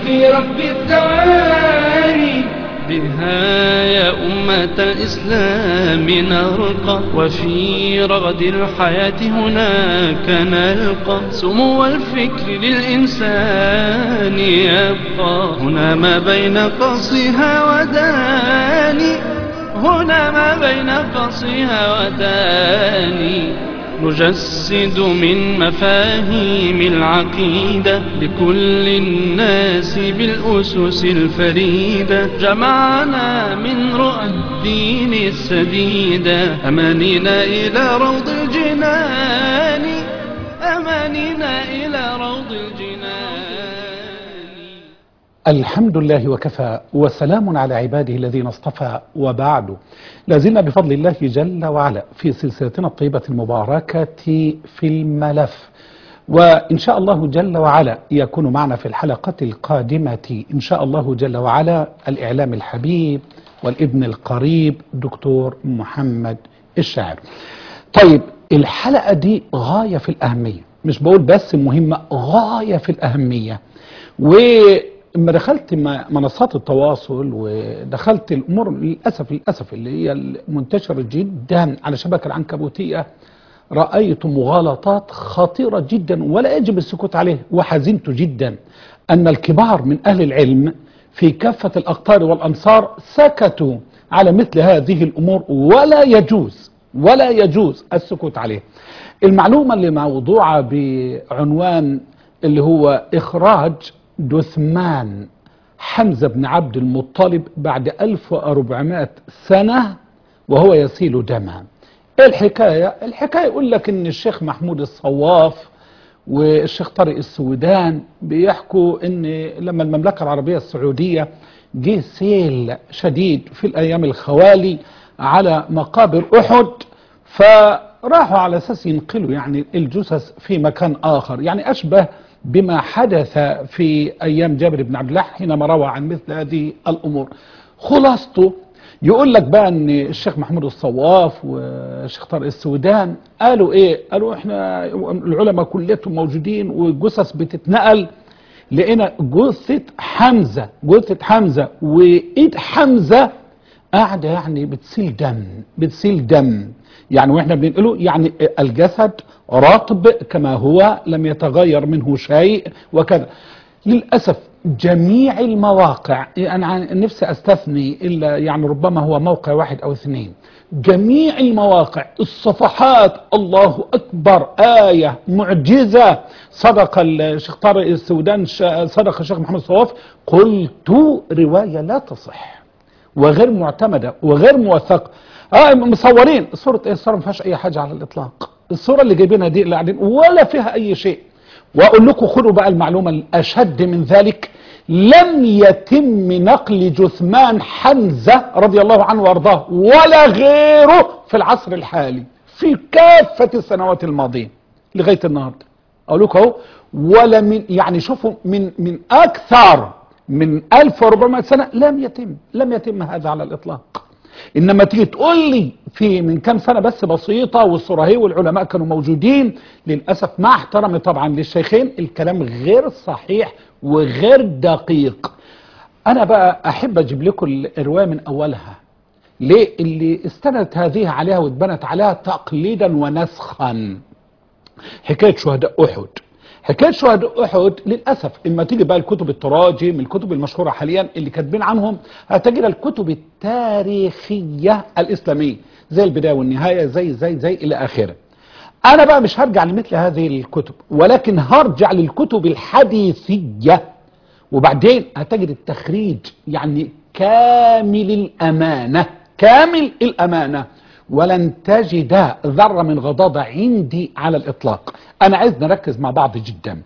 في رب الثواني بها يا أمة الإسلام نرقى وفي رغد الحياة هناك نلقى سمو الفكر للإنسان يبقى هنا ما بين قصها وداني هنا ما بين قصها وداني نجسد من مفاهيم العقيدة لكل الناس بالأسس الفريدة جمعنا من رؤى الدين السديدة أمانينا إلى روض الجنان أمانينا إلى روض الجنان الحمد لله وكفى وسلام على عباده الذين اصطفى وبعد لازلنا بفضل الله جل وعلا في سلسلتنا الطيبة المباركة في الملف وإن شاء الله جل وعلا يكون معنا في الحلقة القادمة إن شاء الله جل وعلا الإعلام الحبيب والابن القريب دكتور محمد الشاعر طيب الحلقة دي غاية في الأهمية مش بقول بس مهمة غاية في الأهمية و لما دخلت منصات التواصل ودخلت الامور للاسف للاسف اللي هي المنتشره جدا على الشبكه العنكبوتيه رايت مغالطات خطيره جدا ولا يجب السكوت عليه وحزنت جدا ان الكبار من اهل العلم في كافه الاقطار والامصار سكتوا على مثل هذه الامور ولا يجوز ولا يجوز السكوت عليه. المعلومه اللي موضوعه بعنوان اللي هو اخراج جثمان حمزة بن عبد المطلب بعد 1400 سنة وهو يسيل دما ايه الحكاية الحكاية يقول لك ان الشيخ محمود الصواف والشيخ طارق السودان بيحكوا ان لما المملكة العربية السعودية جه سيل شديد في الايام الخوالي على مقابر احد فراحوا على اساس ينقلوا يعني الجثث في مكان اخر يعني اشبه بما حدث في ايام جابر بن عبد الله حينما روى عن مثل هذه الامور خلاصته يقول لك بقى ان الشيخ محمود الصواف والشيخ طارق السودان قالوا ايه قالوا احنا العلماء كليتهم موجودين والجثث بتتنقل لقينا جثة حمزة جثة حمزة وايد حمزة قاعدة يعني بتسيل دم بتسيل دم يعني واحنا بننقله يعني الجسد رطب كما هو لم يتغير منه شيء وكذا للأسف جميع المواقع أنا نفسي أستثني إلا يعني ربما هو موقع واحد أو اثنين جميع المواقع الصفحات الله أكبر آية معجزة صدق الشيخ طارق السودان صدق الشيخ محمد صواف قلت رواية لا تصح وغير معتمدة وغير موثقة اه مصورين صورة ايه الصورة ما فيهاش اي حاجة على الاطلاق الصورة اللي جايبينها دي اللي قاعدين ولا فيها اي شيء واقول لكم خدوا بقى المعلومة الاشد من ذلك لم يتم نقل جثمان حمزة رضي الله عنه وارضاه ولا غيره في العصر الحالي في كافة السنوات الماضية لغاية النهاردة اقول لكم اهو ولا من يعني شوفوا من من اكثر من 1400 سنة لم يتم لم يتم هذا على الاطلاق انما تيجي تقول لي في من كام سنه بس بسيطه والصراهي والعلماء كانوا موجودين للاسف مع احترامي طبعا للشيخين الكلام غير صحيح وغير دقيق انا بقى احب اجيب لكم الروايه من اولها ليه اللي استندت هذه عليها واتبنت عليها تقليدا ونسخا حكايه شهداء احد حكايه شهداء احد للاسف اما تيجي بقى الكتب التراجم الكتب المشهوره حاليا اللي كاتبين عنهم هتجد الكتب التاريخيه الاسلاميه زي البدايه والنهايه زي زي زي الى اخره انا بقى مش هرجع لمثل هذه الكتب ولكن هرجع للكتب الحديثيه وبعدين هتجد التخريج يعني كامل الامانه كامل الامانه ولن تجد ذره من غضاضه عندي على الاطلاق انا عايز نركز مع بعض جدا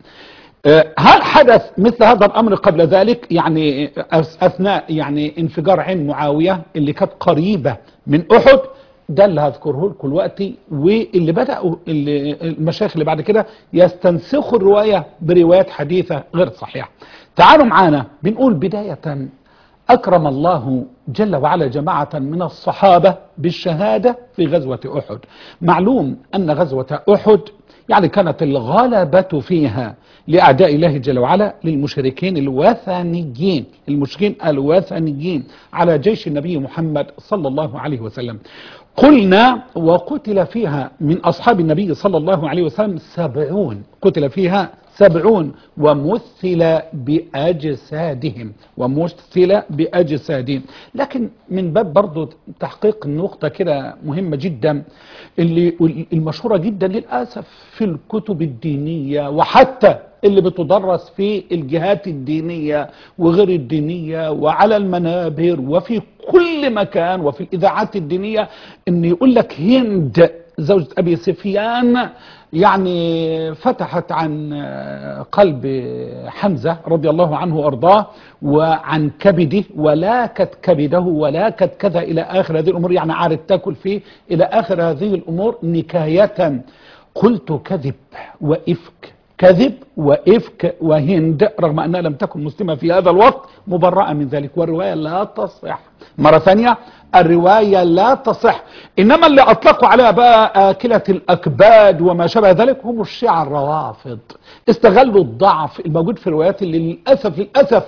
هل حدث مثل هذا الامر قبل ذلك يعني اثناء يعني انفجار عين معاويه اللي كانت قريبه من احد ده اللي هذكره لكم دلوقتي واللي بداوا اللي المشايخ اللي بعد كده يستنسخوا الروايه بروايات حديثه غير صحيحه. تعالوا معانا بنقول بدايه أكرم الله جل وعلا جماعة من الصحابة بالشهادة في غزوة أحد معلوم أن غزوة أحد يعني كانت الغلبة فيها لأعداء الله جل وعلا للمشركين الوثنيين المشركين الوثنيين على جيش النبي محمد صلى الله عليه وسلم قلنا وقتل فيها من أصحاب النبي صلى الله عليه وسلم سبعون قتل فيها سبعون ومثل بأجسادهم ومثل بأجسادهم لكن من باب برضو تحقيق نقطة كده مهمة جدا اللي المشهورة جدا للأسف في الكتب الدينية وحتى اللي بتدرس في الجهات الدينية وغير الدينية وعلى المنابر وفي كل مكان وفي الإذاعات الدينية ان يقول لك هند زوجة أبي سفيان يعني فتحت عن قلب حمزة رضي الله عنه وأرضاه وعن كبده ولاكت كبده ولاكت كذا إلى آخر هذه الأمور يعني عارف تاكل فيه إلى آخر هذه الأمور نكاية قلت كذب وإفك كذب وإفك وهند رغم أنها لم تكن مسلمة في هذا الوقت مبرأة من ذلك والرواية لا تصح مرة ثانية الرواية لا تصح إنما اللي أطلقوا عليها بقى آكلة الأكباد وما شابه ذلك هم الشيعة الروافض استغلوا الضعف الموجود في الروايات اللي للأسف للأسف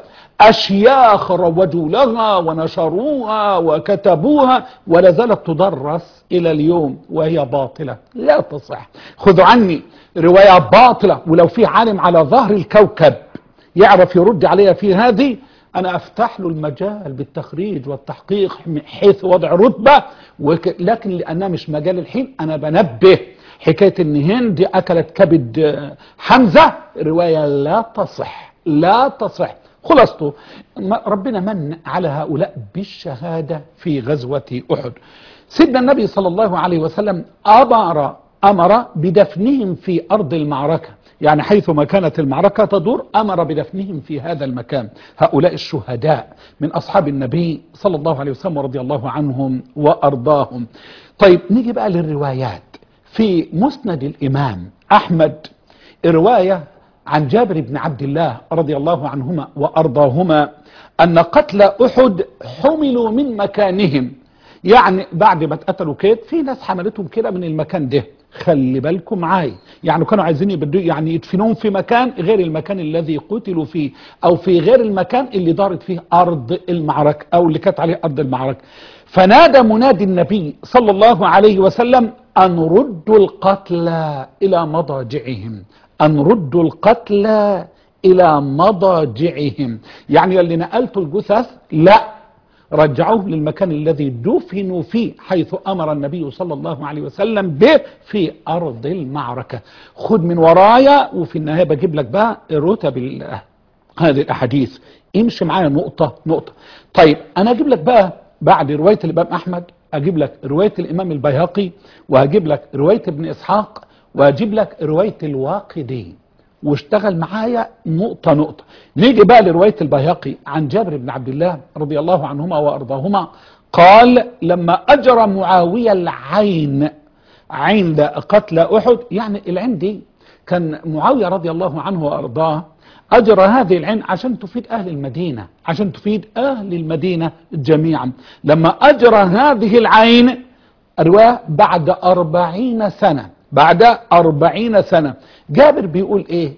أشياخ روجوا لها ونشروها وكتبوها ولا زالت تدرس إلى اليوم وهي باطلة لا تصح خذوا عني رواية باطلة ولو في عالم على ظهر الكوكب يعرف يرد عليها في هذه أنا أفتح له المجال بالتخريج والتحقيق حيث وضع رتبة وك... لكن لأنها مش مجال الحين أنا بنبه حكاية إن هند أكلت كبد حمزة رواية لا تصح لا تصح خلاصته ربنا من على هؤلاء بالشهادة في غزوة أحد سيدنا النبي صلى الله عليه وسلم أمر أمر بدفنهم في أرض المعركة يعني حيثما كانت المعركة تدور أمر بدفنهم في هذا المكان هؤلاء الشهداء من أصحاب النبي صلى الله عليه وسلم ورضي الله عنهم وأرضاهم طيب نيجي بقى للروايات في مسند الإمام أحمد رواية عن جابر بن عبد الله رضي الله عنهما وأرضاهما أن قتل أحد حملوا من مكانهم يعني بعد ما اتقتلوا كده في ناس حملتهم كده من المكان ده خلي بالكم معايا يعني كانوا عايزين يبدوا يعني يدفنوهم في مكان غير المكان الذي قتلوا فيه او في غير المكان اللي دارت فيه ارض المعركه او اللي كانت عليه ارض المعركه فنادى منادي النبي صلى الله عليه وسلم ان ردوا القتلى الى مضاجعهم ان ردوا القتلى الى مضاجعهم يعني اللي نقلتوا الجثث لا رجعوه للمكان الذي دفنوا فيه حيث أمر النبي صلى الله عليه وسلم به في أرض المعركة خد من ورايا وفي النهاية بجيب لك بقى رتب هذه الأحاديث امشي معايا نقطة نقطة طيب أنا أجيب لك بقى بعد رواية الإمام أحمد أجيب لك رواية الإمام البيهقي وهجيب لك رواية ابن إسحاق وهجيب لك رواية الواقدي واشتغل معايا نقطة نقطة نيجي بقى لرواية البيهقي عن جابر بن عبد الله رضي الله عنهما وأرضاهما قال لما أجرى معاوية العين عند قتل أحد يعني العين دي كان معاوية رضي الله عنه وأرضاه أجرى هذه العين عشان تفيد أهل المدينة عشان تفيد أهل المدينة جميعا لما أجرى هذه العين أرواه بعد أربعين سنة بعد أربعين سنة جابر بيقول ايه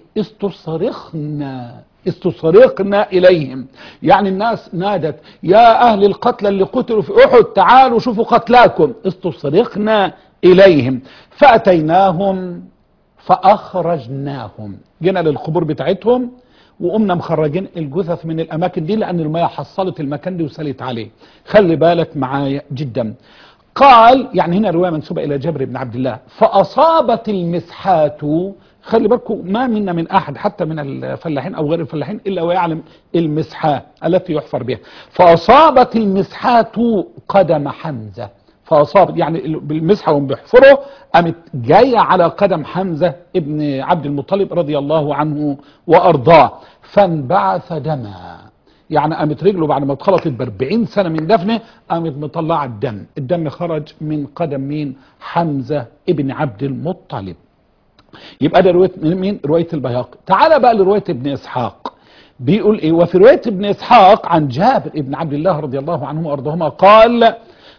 استصرخنا استصرخنا اليهم يعني الناس نادت يا اهل القتلى اللي قتلوا في احد تعالوا شوفوا قتلاكم استصرخنا اليهم فاتيناهم فاخرجناهم جينا للقبور بتاعتهم وقمنا مخرجين الجثث من الاماكن دي لان المياه حصلت المكان دي وسالت عليه خلي بالك معايا جدا قال يعني هنا روايه منسوبه الى جابر بن عبد الله فاصابت المسحات خلي بالكم ما منا من احد حتى من الفلاحين او غير الفلاحين الا ويعلم المسحاه التي يحفر بها فاصابت المسحات قدم حمزه فاصابت يعني بالمسحه وهم بيحفروا قامت جايه على قدم حمزه ابن عبد المطلب رضي الله عنه وارضاه فانبعث دما يعني قامت رجله بعد ما اتخلطت ب 40 سنه من دفنه قامت مطلعه الدم الدم خرج من قدم مين حمزه ابن عبد المطلب يبقى ده روايه مين روايه البيهقي تعال بقى لروايه ابن اسحاق بيقول ايه وفي روايه ابن اسحاق عن جابر ابن عبد الله رضي الله عنهما وارضاهما قال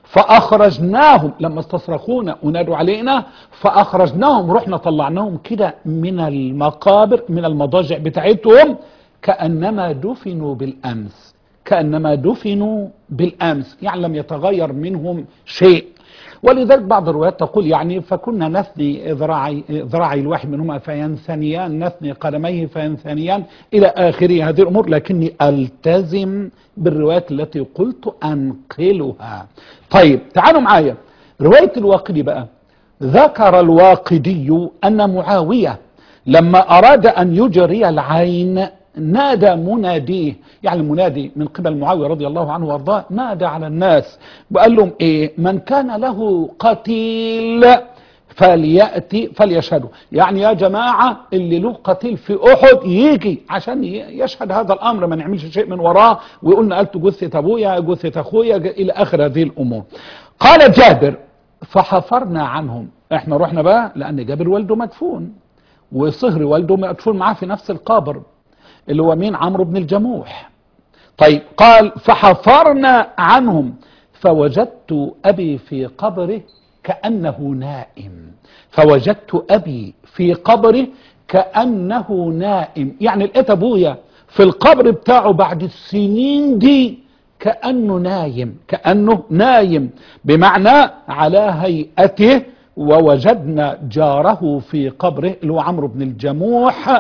فاخرجناهم لما استصرخونا ونادوا علينا فاخرجناهم رحنا طلعناهم كده من المقابر من المضاجع بتاعتهم كانما دفنوا بالامس كانما دفنوا بالامس يعني لم يتغير منهم شيء ولذلك بعض الروايات تقول يعني فكنا نثني ذراعي ذراعي الواحد منهما فينثنيان نثني قدميه فينثنيان الى اخره هذه الامور لكني التزم بالروايات التي قلت انقلها. طيب تعالوا معايا روايه الواقدي بقى ذكر الواقدي ان معاويه لما اراد ان يجري العين نادى مناديه يعني المنادي من قبل معاويه رضي الله عنه وارضاه نادى على الناس وقال لهم ايه من كان له قتيل فلياتي فليشهدوا يعني يا جماعه اللي له قتيل في احد يجي عشان يشهد هذا الامر ما نعملش شيء من وراه ويقول نقلت جثه ابويا جثه اخويا الى اخر هذه الامور قال جابر فحفرنا عنهم احنا رحنا بقى لان جابر والده مدفون وصهر والده مدفون معاه في نفس القبر اللي هو مين عمرو بن الجموح طيب قال فحفرنا عنهم فوجدت أبي في قبره كأنه نائم فوجدت أبي في قبره كأنه نائم يعني لقيت أبويا في القبر بتاعه بعد السنين دي كأنه نايم كأنه نايم بمعنى على هيئته ووجدنا جاره في قبره اللي هو عمرو بن الجموح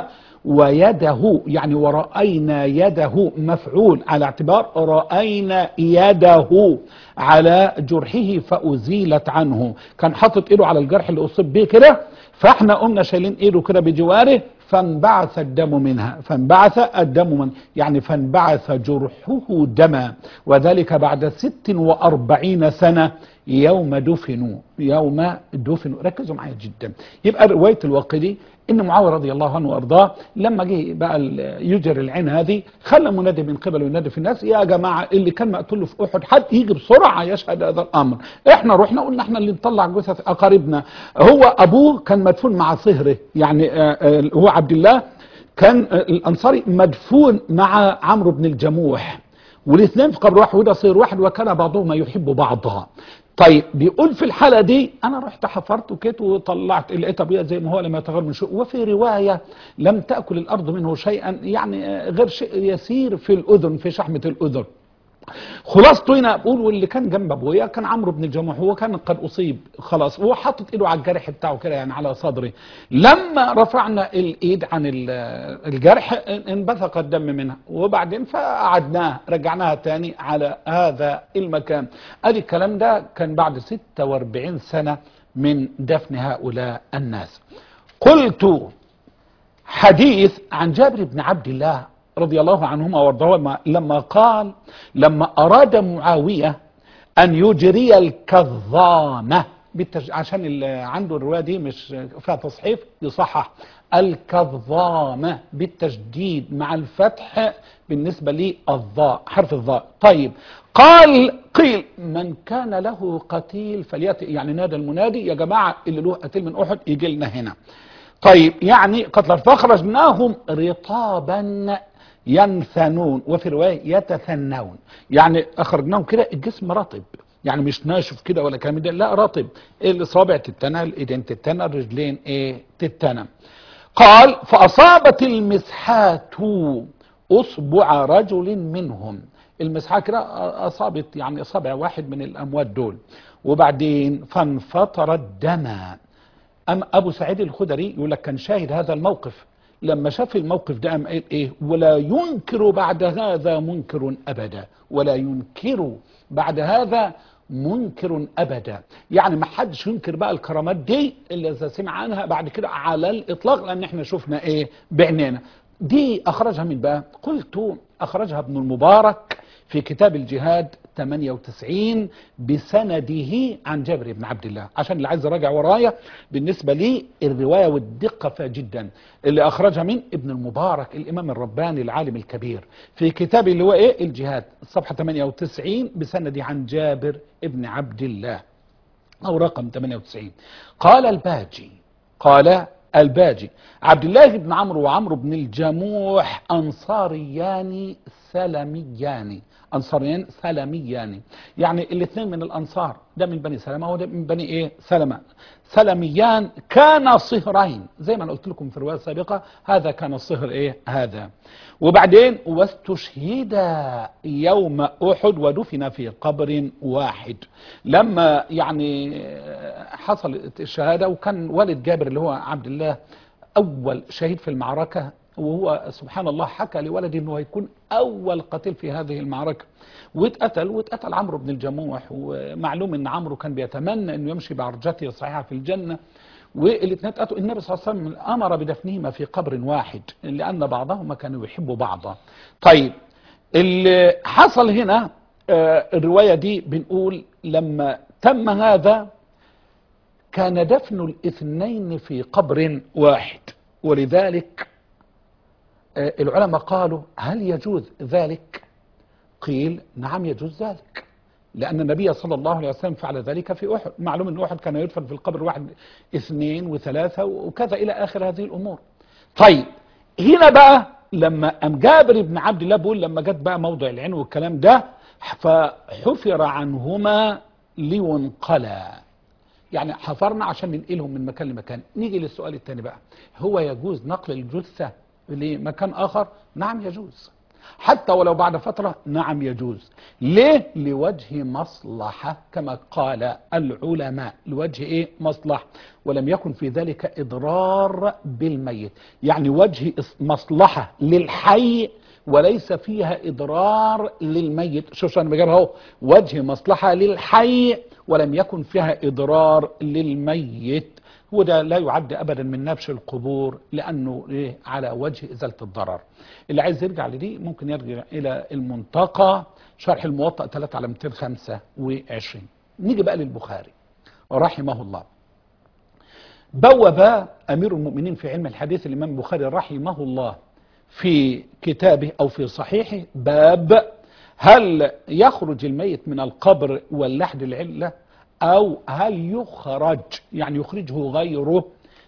ويده يعني ورأينا يده مفعول على اعتبار رأينا يده على جرحه فأزيلت عنه كان حاطط ايده على الجرح اللي أصيب به كده فاحنا قمنا شايلين ايده كده بجواره فانبعث الدم منها فانبعث الدم من يعني فانبعث جرحه دما وذلك بعد ست وأربعين سنة يوم دفنوا يوم دفنوا ركزوا معايا جدا يبقى رواية الواقدي ان معاويه رضي الله عنه وارضاه لما جه بقى يجري العين هذه خلى منادي من قبل ينادي في الناس يا جماعه اللي كان مقتول في احد حد يجي بسرعه يشهد هذا الامر احنا رحنا قلنا احنا اللي نطلع جثث اقاربنا هو ابوه كان مدفون مع صهره يعني هو عبد الله كان الانصاري مدفون مع عمرو بن الجموح والاثنين في قبر واحد وده صير واحد وكان بعضهما يحب بعضها طيب بيقول في الحالة دي أنا رحت حفرت وكيت وطلعت لقيت أبيض زي ما هو لما يتغير من شيء وفي رواية لم تأكل الأرض منه شيئا يعني غير شيء يسير في الأذن في شحمة الأذن خلاصته هنا بقول واللي كان جنب ابويا كان عمرو بن الجموح هو كان قد اصيب خلاص هو حاطط ايده على الجرح بتاعه كده يعني على صدري لما رفعنا الايد عن الجرح انبثق الدم منها وبعدين فقعدناه رجعناها تاني على هذا المكان ادي الكلام ده كان بعد 46 سنه من دفن هؤلاء الناس قلت حديث عن جابر بن عبد الله رضي الله عنهما وارضاهما لما قال لما أراد معاوية أن يجري الكظامة بالتج... عشان اللي عنده الرواية دي مش فيها تصحيف يصحح الكظامة بالتشديد مع الفتح بالنسبة للضاء حرف الضاء طيب قال قيل من كان له قتيل فليأتي يعني نادى المنادي يا جماعة اللي له قتيل من أحد يجي لنا هنا طيب يعني قتل فأخرجناهم رطابا ينثنون وفي رواية يتثنون يعني أخرجناهم كده الجسم رطب يعني مش ناشف كده ولا كلام ده لا رطب الإصابع تتنى الإيدين تتنى الرجلين إيه تتنى قال فأصابت المسحات أصبع رجل منهم المسحة كده أصابت يعني أصابع واحد من الأموات دول وبعدين فانفطر الدم أم أبو سعيد الخدري يقول لك كان شاهد هذا الموقف لما شاف الموقف ده قام قال ايه ولا ينكر بعد هذا منكر ابدا ولا ينكر بعد هذا منكر ابدا يعني ما حدش ينكر بقى الكرامات دي اللي اذا سمع عنها بعد كده على الاطلاق لان احنا شفنا ايه بعينينا دي اخرجها من بقى قلت اخرجها ابن المبارك في كتاب الجهاد 98 بسنده عن جابر بن عبد الله عشان اللي عايز يراجع ورايا بالنسبه لي الروايه والدقه فيها جدا اللي اخرجها من ابن المبارك الامام الرباني العالم الكبير في كتاب اللي هو ايه الجهاد صفحه 98 بسنده عن جابر بن عبد الله او رقم 98 قال الباجي قال الباجي عبد الله بن عمرو وعمرو بن الجموح أنصاريان سلميان أنصاريان سلميان يعني الاثنين من الأنصار ده من بني سلمة وده من بني إيه سلمة سلميان كان صهرين زي ما أنا قلت لكم في الرواية السابقة هذا كان الصهر إيه هذا وبعدين واستشهد يوم أحد ودفن في قبر واحد لما يعني حصلت الشهادة وكان والد جابر اللي هو عبد الله أول شهيد في المعركة وهو سبحان الله حكى لولده انه هيكون اول قتيل في هذه المعركه واتقتل واتقتل عمرو بن الجموح ومعلوم ان عمرو كان بيتمنى انه يمشي بعرجته الصحيحه في الجنه والاثنين اتقتلوا النبي صلى الله عليه وسلم امر بدفنهما في قبر واحد لان بعضهما كانوا يحبوا بعضا طيب اللي حصل هنا آه، الروايه دي بنقول لما تم هذا كان دفن الاثنين في قبر واحد ولذلك آه، العلماء قالوا هل يجوز ذلك قيل نعم يجوز ذلك لأن النبي صلى الله عليه وسلم فعل ذلك في أحد معلوم أن أحد كان يدفن في القبر واحد اثنين وثلاثة وكذا إلى آخر هذه الأمور طيب هنا بقى لما أم جابر بن عبد الله بيقول لما جت بقى موضع العين والكلام ده فحفر عنهما لينقلا يعني حفرنا عشان ننقلهم من مكان لمكان نيجي للسؤال الثاني بقى هو يجوز نقل الجثة لمكان آخر نعم يجوز حتى ولو بعد فترة نعم يجوز ليه لوجه مصلحة كما قال العلماء لوجه ايه مصلحة ولم يكن في ذلك إضرار بالميت يعني وجه مصلحة للحي وليس فيها إضرار للميت شوف أنا بجيبها اهو وجه مصلحة للحي ولم يكن فيها إضرار للميت وده لا يعد أبدا من نبش القبور لأنه إيه على وجه إزالة الضرر اللي عايز يرجع لدي ممكن يرجع إلى المنتقى شرح الموطأ 3 على 225 نيجي بقى للبخاري رحمه الله بوب أمير المؤمنين في علم الحديث الإمام البخاري رحمه الله في كتابه أو في صحيحه باب هل يخرج الميت من القبر واللحد العلة أو هل يخرج يعني يخرجه غيره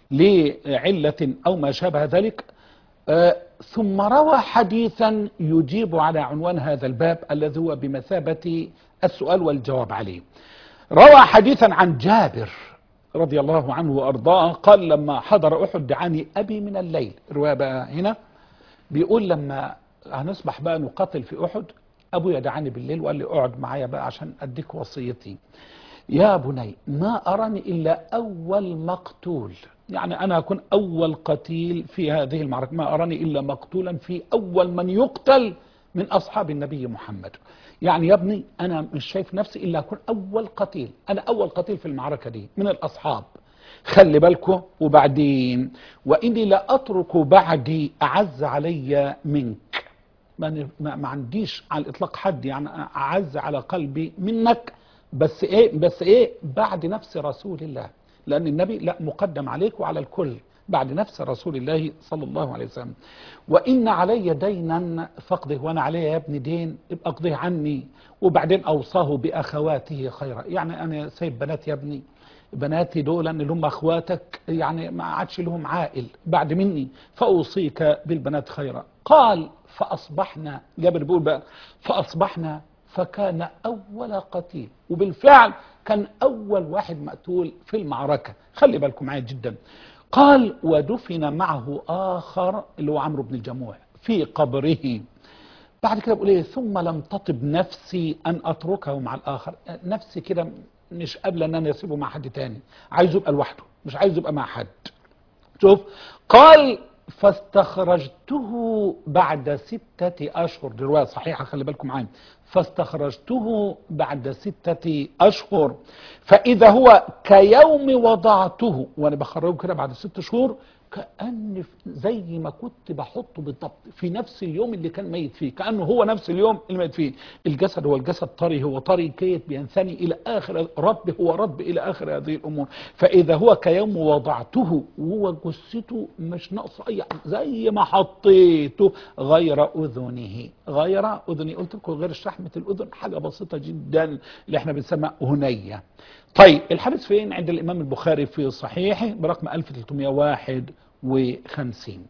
لعلة أو ما شابه ذلك آه ثم روى حديثا يجيب على عنوان هذا الباب الذي هو بمثابة السؤال والجواب عليه روى حديثا عن جابر رضي الله عنه وأرضاه قال لما حضر أحد دعاني أبي من الليل رواية بقى هنا بيقول لما هنصبح بقى نقاتل في أحد أبويا دعاني بالليل وقال لي اقعد معايا بقى عشان أديك وصيتي يا بني ما أراني إلا أول مقتول يعني أنا أكون أول قتيل في هذه المعركة ما أراني إلا مقتولا في أول من يقتل من أصحاب النبي محمد يعني يا ابني أنا مش شايف نفسي إلا أكون أول قتيل أنا أول قتيل في المعركة دي من الأصحاب خلي بالكم وبعدين وإني لا أترك بعدي أعز علي منك ما, ما عنديش على الإطلاق حد يعني أعز على قلبي منك بس ايه بس ايه بعد نفس رسول الله لان النبي لا مقدم عليك وعلى الكل بعد نفس رسول الله صلى الله عليه وسلم وان علي دينا فاقضه وانا علي يا ابني دين ابقى اقضيه عني وبعدين اوصاه باخواته خيرا يعني انا سايب بناتي يا ابني بناتي دول اللي هم اخواتك يعني ما عادش لهم عائل بعد مني فاوصيك بالبنات خيرا قال فاصبحنا جابر بيقول بقى فاصبحنا فكان أول قتيل وبالفعل كان أول واحد مقتول في المعركة خلي بالكم معايا جدا قال ودفن معه آخر اللي هو عمرو بن الجموع في قبره بعد كده بقول ايه ثم لم تطب نفسي أن أتركه مع الآخر نفسي كده مش قابله ان انا اسيبه مع حد تاني عايزه يبقى لوحده مش عايزه يبقى مع حد شوف قال فاستخرجته بعد ستة أشهر دي رواية صحيحة خلي بالكم معايا فاستخرجته بعد ستة أشهر فإذا هو كيوم وضعته وأنا بخرجه كده بعد ست شهور كأن في- زي ما كنت بحطه بالضبط في نفس اليوم اللي كان ميت فيه كأنه هو نفس اليوم اللي ميت فيه الجسد هو الجسد طري هو طري كيت بينثني إلى آخر رب هو رب إلى آخر هذه الأمور فإذا هو كيوم وضعته وهو جثته مش ناقص أي حاجة زي ما حطيته غير أذنه غير أذنه قلت لكم غير شحمة الأذن حاجة بسيطة جدا اللي احنا بنسميها هنية طيب الحديث فين عند الإمام البخاري في صحيحه برقم 1351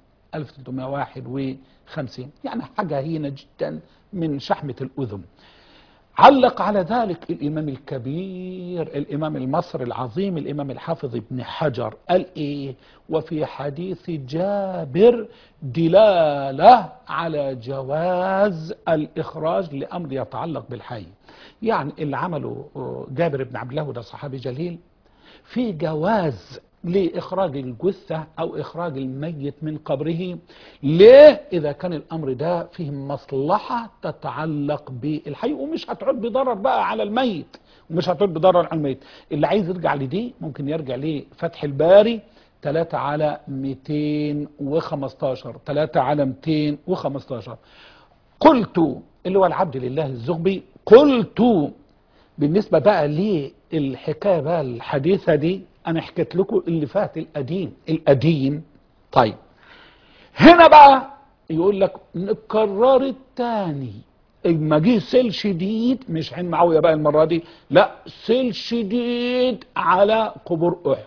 1351 يعني حاجة هينة جدا من شحمة الأذن علق على ذلك الإمام الكبير الإمام المصري العظيم الإمام الحافظ ابن حجر قال إيه وفي حديث جابر دلالة على جواز الإخراج لأمر يتعلق بالحي يعني اللي عمله جابر بن عبد الله وده صحابي جليل في جواز لإخراج الجثة أو إخراج الميت من قبره ليه إذا كان الأمر ده فيه مصلحة تتعلق بالحي ومش هتعود بضرر بقى على الميت ومش هتعود بضرر على الميت اللي عايز يرجع لدي ممكن يرجع لفتح الباري 3 على 215 3 على 215 قلت اللي هو العبد لله الزغبي قلت بالنسبة بقى للحكاية بقى الحديثة دي أنا حكيت لكم اللي فات القديم القديم طيب هنا بقى يقول لك نكرر التاني اما جه سيل شديد مش عين معاوية بقى المرة دي لا سيل شديد على قبور أحد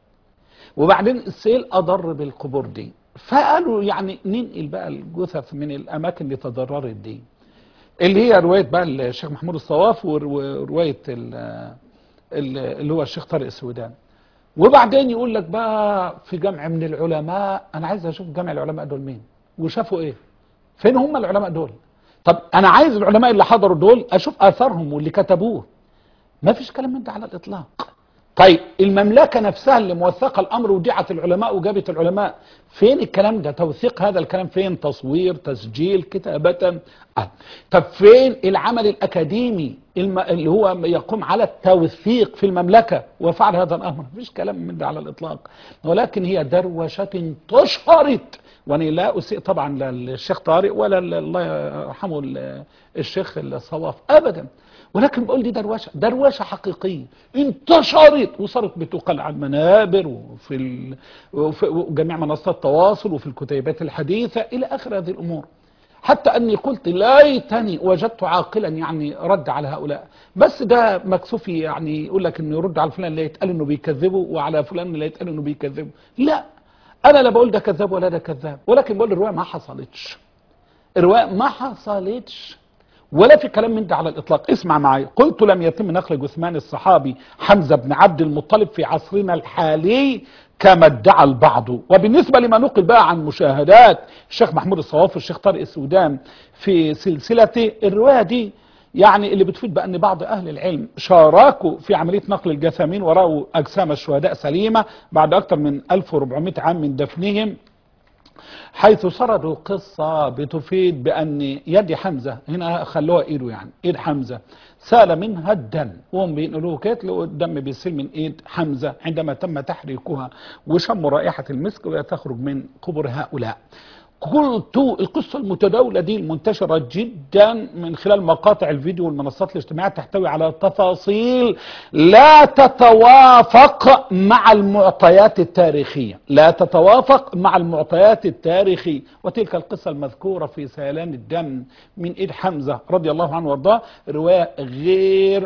وبعدين السيل أضر بالقبور دي فقالوا يعني ننقل بقى الجثث من الأماكن اللي تضررت دي اللي هي رواية بقى الشيخ محمود الصواف ورواية ال- ال- اللي هو الشيخ طارق السودان وبعدين يقول لك بقى في جمع من العلماء انا عايز اشوف جمع العلماء دول مين وشافوا ايه فين هم العلماء دول طب انا عايز العلماء اللي حضروا دول اشوف اثارهم واللي كتبوه ما فيش كلام من ده على الاطلاق طيب المملكه نفسها اللي موثقه الامر ودعت العلماء وجابت العلماء فين الكلام ده توثيق هذا الكلام فين تصوير تسجيل كتابه آه. طب فين العمل الاكاديمي الم... اللي هو يقوم على التوثيق في المملكه وفعل هذا الامر مفيش كلام من ده على الاطلاق ولكن هي دروشه انتشرت وانا لا اسيء طبعا للشيخ طارق ولا ل- الله يرحمه ال- الشيخ الصواف ابدا ولكن بقول دي دروشه دروشه حقيقيه انتشرت وصارت بتقال على المنابر وفي ال... وفي وجميع منصات التواصل وفي الكتيبات الحديثه الى اخر هذه الامور حتى اني قلت ليتني وجدت عاقلا يعني رد على هؤلاء بس ده مكسوف يعني يقول لك انه يرد على فلان اللي يتقال انه بيكذبه وعلى فلان اللي يتقال انه بيكذبه لا انا لا بقول ده كذاب ولا ده كذاب ولكن بقول الروايه ما حصلتش الروايه ما حصلتش ولا في كلام من ده على الاطلاق اسمع معي قلت لم يتم نقل جثمان الصحابي حمزه بن عبد المطلب في عصرنا الحالي كما ادعى البعض وبالنسبه لما نقل بقى عن مشاهدات الشيخ محمود الصواف والشيخ طارق السودان في سلسلته الروايه دي يعني اللي بتفيد بان بعض اهل العلم شاركوا في عمليه نقل الجثامين وراوا اجسام الشهداء سليمه بعد اكثر من 1400 عام من دفنهم حيث سردوا قصة بتفيد بأن يد حمزة هنا خلوها إيده يعني إيد حمزة سال منها الدم وهم بينقلوه كيت لقوا الدم بيسيل من إيد حمزة عندما تم تحريكها وشموا رائحة المسك وهي تخرج من قبر هؤلاء قلت القصة المتداولة دي المنتشرة جدا من خلال مقاطع الفيديو والمنصات الاجتماعية تحتوي على تفاصيل لا تتوافق مع المعطيات التاريخية لا تتوافق مع المعطيات التاريخية وتلك القصة المذكورة في سيلان الدم من إيد حمزة رضي الله عنه وارضاه رواية غير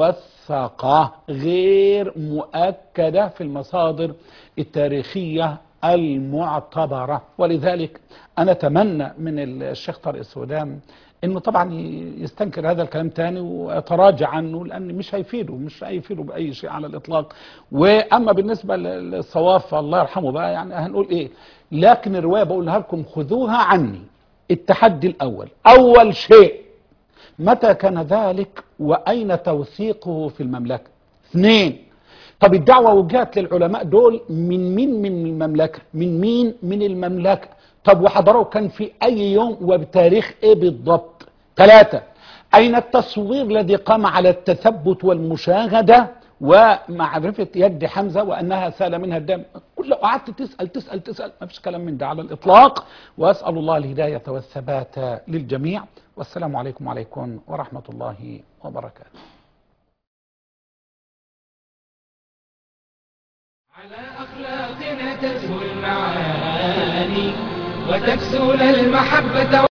موثقة غير مؤكدة في المصادر التاريخية المعتبرة ولذلك أنا أتمنى من الشيخ طارق السودان انه طبعا يستنكر هذا الكلام تاني ويتراجع عنه لان مش هيفيده مش هيفيده باي شيء على الاطلاق واما بالنسبه للصواف الله يرحمه بقى يعني هنقول ايه لكن الروايه بقولها لكم خذوها عني التحدي الاول اول شيء متى كان ذلك واين توثيقه في المملكه اثنين طب الدعوة وجهت للعلماء دول من مين من المملكة من مين من المملكة طب وحضروا كان في أي يوم وبتاريخ إيه بالضبط ثلاثة أين التصوير الذي قام على التثبت والمشاهدة ومعرفة يد حمزة وأنها سال منها الدم كل لو قعدت تسأل تسأل تسأل ما فيش كلام من ده على الإطلاق وأسأل الله الهداية والثبات للجميع والسلام عليكم وعليكم ورحمة الله وبركاته على أخلاقنا تزهو المعاني وتكسو المحبة